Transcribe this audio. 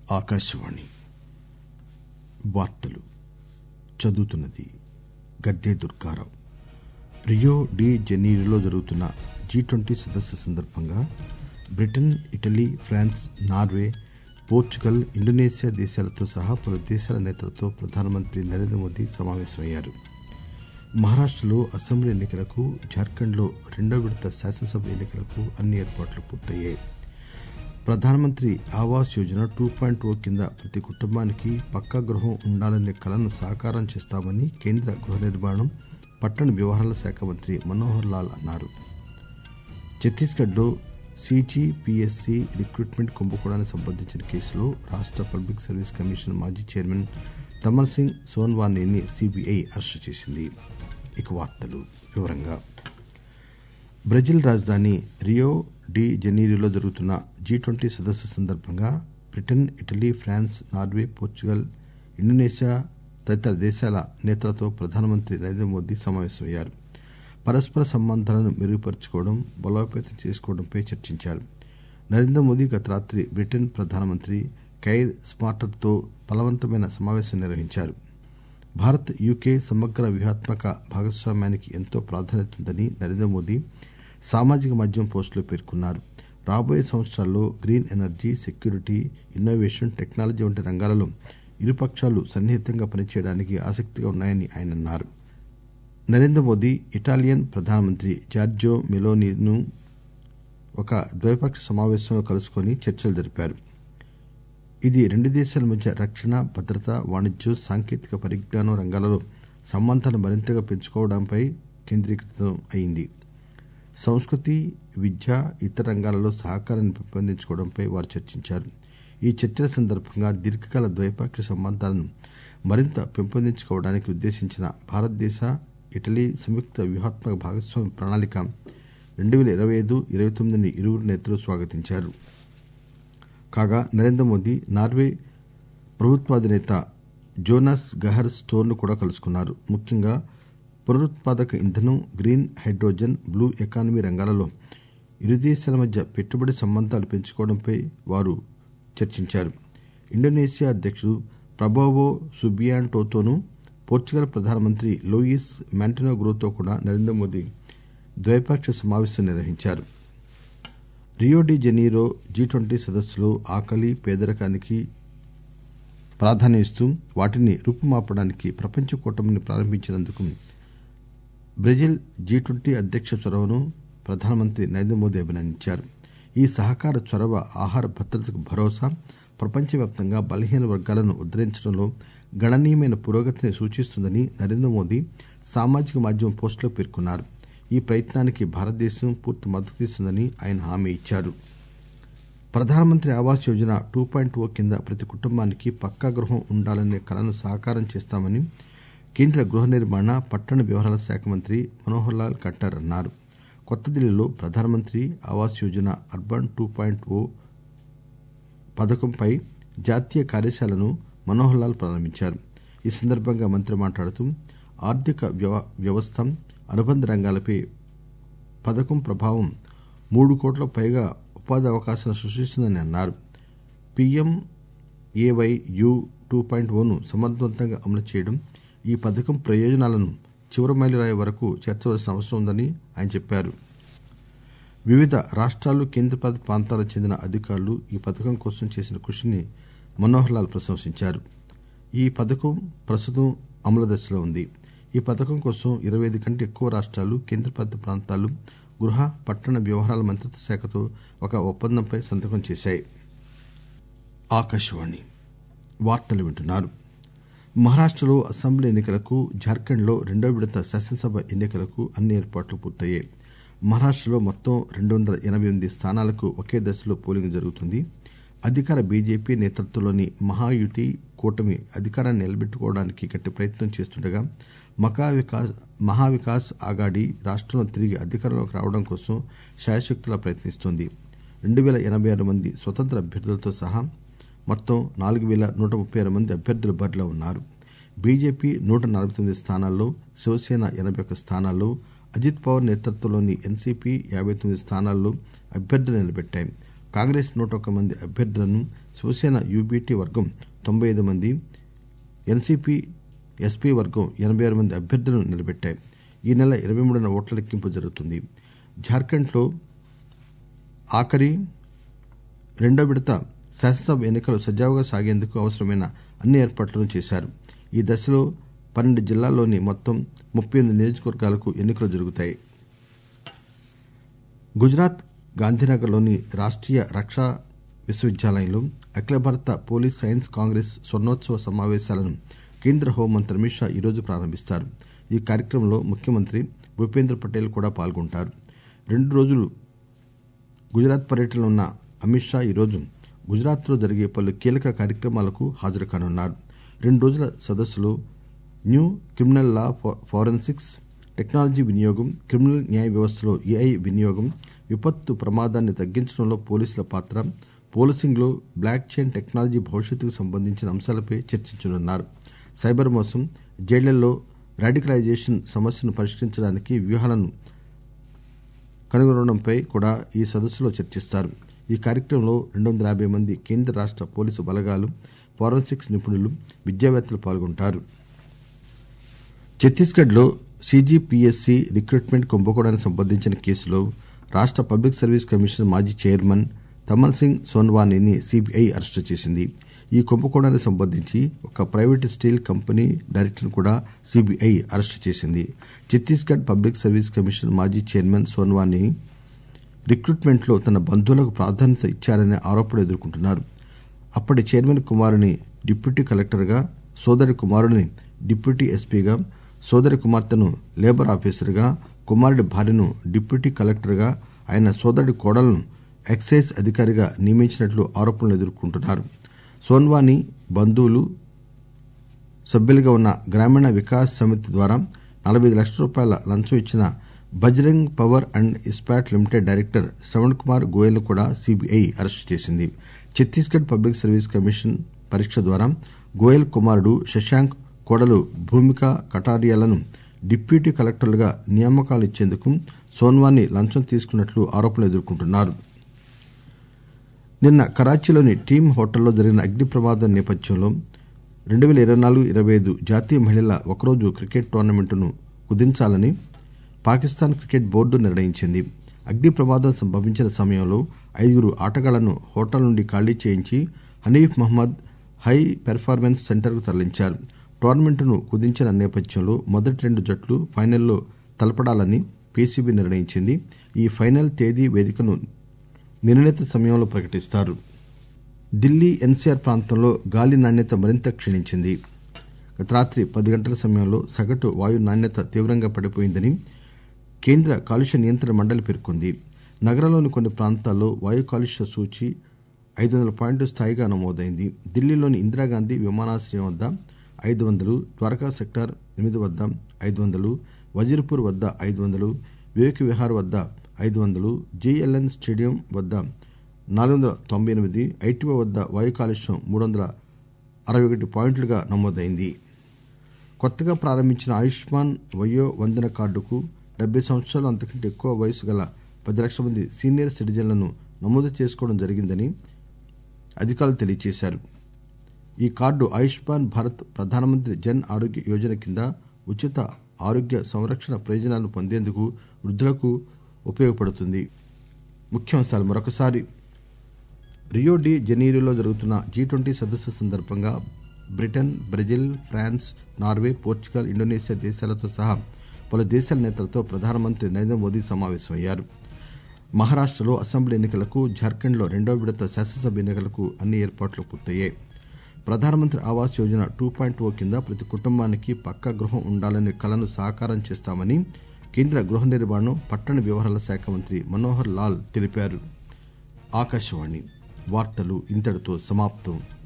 ఆకాశవాణి వార్తలు చదువుతున్నది Gadde Durga Rao Rio de జనీరోలో జరుగుతున్న జీ ట్వంటీ సదస్సు సందర్భంగా Britain Italy France Norway Portugal Indonesia దేశాలతో సహా పలు దేశాల నేతలతో ప్రధానమంత్రి నరేంద్ర మోదీ సమావేశమయ్యారు మహారాష్టలో అసెంబ్లీ ఎన్నికలకు జార్ఖండ్లో రెండో విడత శాసనసభ ఎన్నికలకు అన్ని ఏర్పాట్లు పూర్తయ్యాయి ప్రధానమంత్రి Awas Yojana two point O కింద ప్రతి కుటుంబానికి పక్కా గృహం ఉండాలనే కలను సాకారం చేస్తామని కేంద్ర గృహ నిర్మాణం పట్టణ వ్యవహారాల శాఖ మంత్రి మనోహర్ లాల్ అన్నారు ఛత్తీస్గఢ్లో సిజిపిఎస్సి రిక్రూట్మెంట్ కుంభకోణానికి సంబంధించిన కేసులో రాష్ట పబ్లిక్ సర్వీస్ కమిషన్ మాజీ చైర్మన్ తమర్ సింగ్ సోన్వానేని సిబిఐ అరెస్టు చేసింది ఇక వార్తలు వివరంగా బ్రెజిల్ రాజధాని రియో డి జనీరోలో జరుగుతున్న జీ ట్వంటీ సదస్సు సందర్భంగా Britain Italy France Norway Portugal Indonesia తదితర దేశాల నేతలతో ప్రధానమంత్రి నరేంద్ర మోదీ సమావేశమయ్యారు పరస్పర సంబంధాలను మెరుగుపరుచుకోవడం బలోపేతం చేసుకోవడంపై చర్చించారు నరేంద్ర మోదీ గత రాత్రి బ్రిటన్ ప్రధానమంత్రి కైర్ స్మార్టర్ తో ఫలవంతమైన సమావేశం నిర్వహించారు భారత్ యూకే సమగ్ర వ్యూహాత్మక భాగస్వామ్యానికి ఎంతో ప్రాధాన్యత ఉందని నరేంద్ర మోదీ సామాజిక మాధ్యమం పోస్టులో పేర్కొన్నారు రాబోయే సంవత్సరాల్లో green energy security innovation technology వంటి రంగాలలో ఇరుపక్షాలు సన్నిహితంగా పనిచేయడానికి ఆసక్తిగా ఉన్నాయని ఆయన అన్నారు నరేంద్ర మోదీ ఇటాలియన్ ప్రధానమంత్రి జార్జో మెలోనీను ఒక ద్వైపాక్షిక సమావేశంలో కలుసుకుని చర్చలు జరిపారు ఇది రెండు దేశాల మధ్య రక్షణ భద్రత వాణిజ్యం సాంకేతిక పరిజ్ఞానం రంగాలలో సంబంధాలను మరింతగా పెంచుకోవడంపై కేంద్రీకృతం అయింది సంస్కృతి విద్య ఇతర రంగాలలో సహకారాన్ని పెంపొందించుకోవడంపై వారు చర్చించారు ఈ చర్చల సందర్భంగా దీర్ఘకాల ద్వైపాక్షిక సంబంధాలను మరింత పెంపొందించుకోవడానికి ఉద్దేశించిన భారతదేశ ఇటలీ సంయుక్త వ్యూహాత్మక భాగస్వామ్య ప్రణాళిక రెండు పేల ఇరవై ఐదు ఇరవై తొమ్మిదిని ఇరువురు నేతలు స్వాగతించారు కాగా నరేంద్ర మోదీ నార్వే ప్రభుత్వాధినేత జోనాస్ గహర్ స్టోర్ను కూడా కలుసుకున్నారు ముఖ్యంగా పునరుత్పాదక ఇంధనం గ్రీన్ హైడ్రోజన్ బ్లూ ఎకానమీ రంగాలలో ఇరు దేశాల మధ్య పెట్టుబడి సంబంధాలు పెంచుకోవడంపై వారు చర్చించారు ఇండోనేషియా అధ్యకుడు ప్రభోవో సుబియాంటోతోనూ పోర్చుగల్ ప్రధానమంత్రి లూయిస్ మాంటెనోగ్రోతో కూడా నరేంద్ర మోదీ ద్వైపాక్షిక సమావేశం నిర్వహించారు Rio de Janeiro G twenty సదస్సులో ఆకలి పేదరికానికి ప్రాధాన్యం ఇస్తూ వాటిని రూపుమాపడానికి ప్రపంచ కూటమిని ప్రారంభించినందుకు బ్రెజిల్ జీ ట్వంటీ అధ్యక్ష చొరవను ప్రధానమంత్రి నరేంద్ర మోదీ అభినందించారు ఈ సహకార చొరవ ఆహార భద్రతకు భరోసా ప్రపంచవ్యాప్తంగా బలహీన వర్గాలను ఉద్దరించడంలో గణనీయమైన పురోగతిని సూచిస్తుందని నరేంద్ర మోదీ సామాజిక మాధ్యమం పోస్టులో పేర్కొన్నారు ఈ ప్రయత్నానికి భారతదేశం పూర్తి మద్దతిస్తుందని ఆయన హామీ ఇచ్చారు ప్రధానమంత్రి Awas Yojana two point O కింద ప్రతి కుటుంబానికి పక్కా గృహం ఉండాలనే కలను సాకారం చేస్తామని కేంద్ర గృహ నిర్మాణ పట్టణ వ్యవహారాల శాఖ మంత్రి మనోహర్ లాల్ ఖట్టర్ అన్నారు కొత్త ఢిల్లీలో ప్రధానమంత్రి Awas Yojana urban two point O పథకంపై జాతీయ కార్యశాలను మనోహర్ లాల్ ప్రారంభించారు ఈ సందర్భంగా మంత్రి మాట్లాడుతూ ఆర్థిక వ్యవస్థ అనుబంధ రంగాలపై పథకం ప్రభావం మూడు కోట్ల పైగా ఉపాధి అవకాశాలను సృష్టిస్తుందని అన్నారు PM AY U two point ఓను సమర్థవంతంగా అమలు చేయడం ఈ పథకం ప్రయోజనాలను చివరి మైలురాయి వరకు చేర్చవలసిన అవసరం ఉందని ఆయన చెప్పారు వివిధ రాష్ట్రాలు కేంద్రపాలిత ప్రాంతాలకు చెందిన అధికారులు ఈ పథకం కోసం చేసిన కృషిని మనోహర్ లాల్ ప్రశంసించారు ఈ పథకం ప్రస్తుతం అమలు దశలో ఉంది ఈ పథకం కోసం ఇరవై ఐదు కంటే ఎక్కువ రాష్ట్రాలు కేంద్రపాలిత ప్రాంతాలు గృహ పట్టణ వ్యవహారాల మంత్రిత్వ శాఖతో ఒక ఒప్పందంపై సంతకం చేశాయి ఆకాశవాణి వార్తలు వింటున్నారు మహారాష్టలో అసెంబ్లీ ఎన్నికలకు జార్ఖండ్లో రెండో విడత శాసనసభ ఎన్నికలకు అన్ని ఏర్పాట్లు పూర్తయ్యాయి మహారాష్టలో మొత్తం రెండు వందల ఎనబై ఎనిమిది స్థానాలకు ఒకే దశలో పోలింగ్ జరుగుతుంది అధికార బీజేపీ నేతృత్వంలోని మహాయుతి కూటమి అధికారాన్ని నిలబెట్టుకోవడానికి గట్టి ప్రయత్నం చేస్తుండగా మహావికాస్ ఆఘాడీ రాష్టంలో తిరిగి అధికారంలోకి రావడం కోసం శాయశక్తులా ప్రయత్నిస్తోంది రెండు పేల ఎనబై ఆరు మంది స్వతంత్ర అభ్యర్థులతో సహా మొత్తం నాలుగు పేల నూట ముప్పై ఆరు మంది అభ్యర్థులు బరిలో ఉన్నారు బీజేపీ నూట నలభై తొమ్మిది స్థానాల్లో శివసేన ఎనబై ఒక్క స్థానాల్లో అజిత్ పవార్ నేతృత్వంలోని ఎన్సీపీ యాబై తొమ్మిది స్థానాల్లో అభ్యర్థులు నిలబెట్టాయి కాంగ్రెస్ నూట ఒక్క మంది అభ్యర్థులను శివసేన యూబీటీ వర్గం తొంభై ఐదు మంది ఎన్సీపీ ఎస్పీ వర్గం ఎనబై ఆరు మంది అభ్యర్థులను నిలబెట్టాయి ఈ నెల ఇరవై మూడున ఓట్ల లెక్కింపు జరుగుతుంది జార్ఖండ్లో ఆఖరి రెండో విడత శాసనసభ ఎన్నికలు సజావుగా సాగేందుకు అవసరమైన అన్ని ఏర్పాట్లను చేశారు ఈ దశలో పన్నెండు జిల్లాల్లోని మొత్తం ముప్పై ఎనిమిది నియోజకవర్గాలకు ఎన్నికలు జరుగుతాయి గుజరాత్ గాంధీనగర్లోని రాష్ట్రీయ రక్షా విశ్వవిద్యాలయంలో అఖిల భారత పోలీస్ సైన్స్ కాంగ్రెస్ స్వర్ణోత్సవ సమావేశాలను కేంద్ర హోంమంత్రి అమిత్ షా ఈరోజు ప్రారంభిస్తారు ఈ కార్యక్రమంలో ముఖ్యమంత్రి భూపేంద్ర పటేల్ కూడా పాల్గొంటారు రెండు రోజులు గుజరాత్ పర్యటనలో ఉన్న అమిత్ షా ఈరోజు గుజరాత్లో జరిగే పలు కీలక కార్యక్రమాలకు హాజరు కానున్నారు రెండు రోజుల సదస్సులో new criminal law forensics technology వినియోగం క్రిమినల్ న్యాయ వ్యవస్థలో ఏఐ వినియోగం విపత్తు ప్రమాదాన్ని తగ్గించడంలో పోలీసుల పాత్ర పోలీసింగ్లో బ్లాక్ చైన్ టెక్నాలజీ భవిష్యత్తుకు సంబంధించిన అంశాలపై చర్చించనున్నారు సైబర్ మోసం జైళ్లలో రాడికలైజేషన్ సమస్యను పరిష్కరించడానికి వ్యూహాలను కనుగొనడంపై కూడా ఈ సదస్సులో చర్చిస్తారు ఈ కార్యక్రమంలో రెండు వందల యాభై మంది కేంద్ర రాష్ట పోలీసు బలగాలు ఫోరెన్సిక్స్ నిపుణులు విద్యావేత్తలు పాల్గొంటారు ఛత్తీస్గఢ్ లో సీజీపీఎస్సీ రిక్రూట్మెంట్ కుంభకోణానికి సంబంధించిన కేసులో రాష్ట పబ్లిక్ సర్వీస్ కమిషన్ మాజీ చైర్మన్ తమన్ సింగ్ సోన్వానీని సీబీఐ అరెస్టు చేసింది ఈ కుంభకోణానికి సంబంధించి ఒక ప్రైవేట్ స్టీల్ కంపెనీ డైరెక్టర్ను కూడా సీబీఐ అరెస్టు చేసింది ఛత్తీస్గఢ్ పబ్లిక్ సర్వీస్ కమిషన్ మాజీ చైర్మన్ సోన్వానీ రిక్రూట్మెంట్లో తన బంధువులకు ప్రాధాన్యత ఇచ్చారనే ఆరోపణలు ఎదుర్కొంటున్నారు అప్పటి చైర్మన్ కుమారుని డిప్యూటీ కలెక్టర్గా సోదరి కుమారుని డిప్యూటీ ఎస్పీగా సోదరి కుమార్తెను లేబర్ ఆఫీసర్గా కుమారుడి భార్యను డిప్యూటీ కలెక్టర్గా ఆయన సోదరుడి కోడలను ఎక్సైజ్ అధికారిగా నియమించినట్లు ఆరోపణలు ఎదుర్కొంటున్నారు సోన్వానీ బంధువులు సభ్యులుగా ఉన్న గ్రామీణ వికాస్ సమితి ద్వారా నలభై లక్షల రూపాయల లంచం ఇచ్చిన Bajrang power and Ispat limited director Shravan Kumar Goyal కూడా సీబీఐ అరెస్టు చేసింది ఛత్తీస్గఢ్ పబ్లిక్ సర్వీస్ కమిషన్ పరీక్ష ద్వారా గోయల్ కుమారుడు శశాంక్ కోడలు భూమిక కటారియాలను డిప్యూటీ కలెక్టర్లుగా నియామకాలు ఇచ్చేందుకు సోన్వానీ లంచం తీసుకున్నట్లు ఆరోపణలు ఎదుర్కొంటున్నారు నిన్న కరాచీలోని టీమ్ హోటల్లో జరిగిన అగ్ని ప్రమాదం నేపథ్యంలో రెండు పేల ఇరవై నాలుగు ఇరవై ఐదు జాతీయ మహిళల ఒకరోజు క్రికెట్ టోర్నమెంటును కుదించాలని పాకిస్తాన్ క్రికెట్ బోర్డు నిర్ణయించింది అగ్ని ప్రమాదం సంభవించిన సమయంలో ఐదుగురు ఆటగాళ్లను హోటల్ నుండి ఖాళీ చేయించి హనీఫ్ మహ్మద్ హై పెర్ఫార్మెన్స్ సెంటర్కు తరలించారు టోర్నమెంటును కుదించిన నేపథ్యంలో మొదటి రెండు జట్లు ఫైనల్లో తలపడాలని పీసీబీ నిర్ణయించింది ఈ ఫైనల్ తేదీ వేదికను నిర్ణీత సమయంలో ప్రకటిస్తారు ఢిల్లీ ఎన్సీఆర్ ప్రాంతంలో గాలి నాణ్యత మరింత క్షీణించింది గత రాత్రి పది గంటల సమయంలో సగటు వాయు నాణ్యత తీవ్రంగా పడిపోయిందని కేంద్ర కాలుష్య నియంత్రణ మండలి పేర్కొంది నగరంలోని కొన్ని ప్రాంతాల్లో వాయు కాలుష్య సూచి ఐదు వందల పాయింట్ స్థాయిగా నమోదైంది ఢిల్లీలోని ఇందిరాగాంధీ విమానాశ్రయం వద్ద ఐదు వందలు ద్వారకా సెక్టార్ ఎనిమిది వద్ద ఐదు వందలు వజీర్పూర్ వద్ద ఐదు వందలు వివేక్ విహార్ వద్ద ఐదు వందలు జేఎల్ఎన్ స్టేడియం వద్ద నాలుగు వందల తొంభై ఎనిమిది ఐటీఓ వద్ద వాయు కాలుష్యం మూడు వందల అరవై ఒకటి పాయింట్లుగా నమోదైంది కొత్తగా ప్రారంభించిన ఆయుష్మాన్ వయో వందన కార్డుకు డెబ్బై సంవత్సరాలు అంతకంటే ఎక్కువ వయసు గల పది లక్షల మంది సీనియర్ సిటిజన్లను నమోదు చేసుకోవడం జరిగిందని అధికారులు తెలియజేశారు ఈ కార్డు ఆయుష్మాన్ భారత్ ప్రధానమంత్రి జన్ ఆరోగ్య యోజన కింద ఉచిత ఆరోగ్య సంరక్షణ ప్రయోజనాలను పొందేందుకు వృద్ధులకు ఉపయోగపడుతుంది ముఖ్యాంశాలు మరొకసారి రియో డి జనీరోలో జరుగుతున్న జీ ట్వంటీ సదస్సు సందర్భంగా Britain Brazil France Norway Portugal Indonesia దేశాలతో సహా పలు దేశాల నేతలతో ప్రధానమంత్రి నరేంద్ర మోదీ సమావేశమయ్యారు మహారాష్టలో అసెంబ్లీ ఎన్నికలకు జార్ఖండ్లో రెండవ విడత శాసనసభ ఎన్నికలకు అన్ని ఏర్పాట్లు పూర్తయ్యాయి ప్రధానమంత్రి Awas Yojana two point O కింద ప్రతి కుటుంబానికి పక్కా గృహం ఉండాలనే కలను సాకారం చేస్తామని కేంద్ర గృహ నిర్మాణం పట్టణ వ్యవహారాల శాఖ మంత్రి మనోహర్ లాల్ తెలిపారు ఆకాశవాణి వార్తలు ఇంతటితో సమాప్తం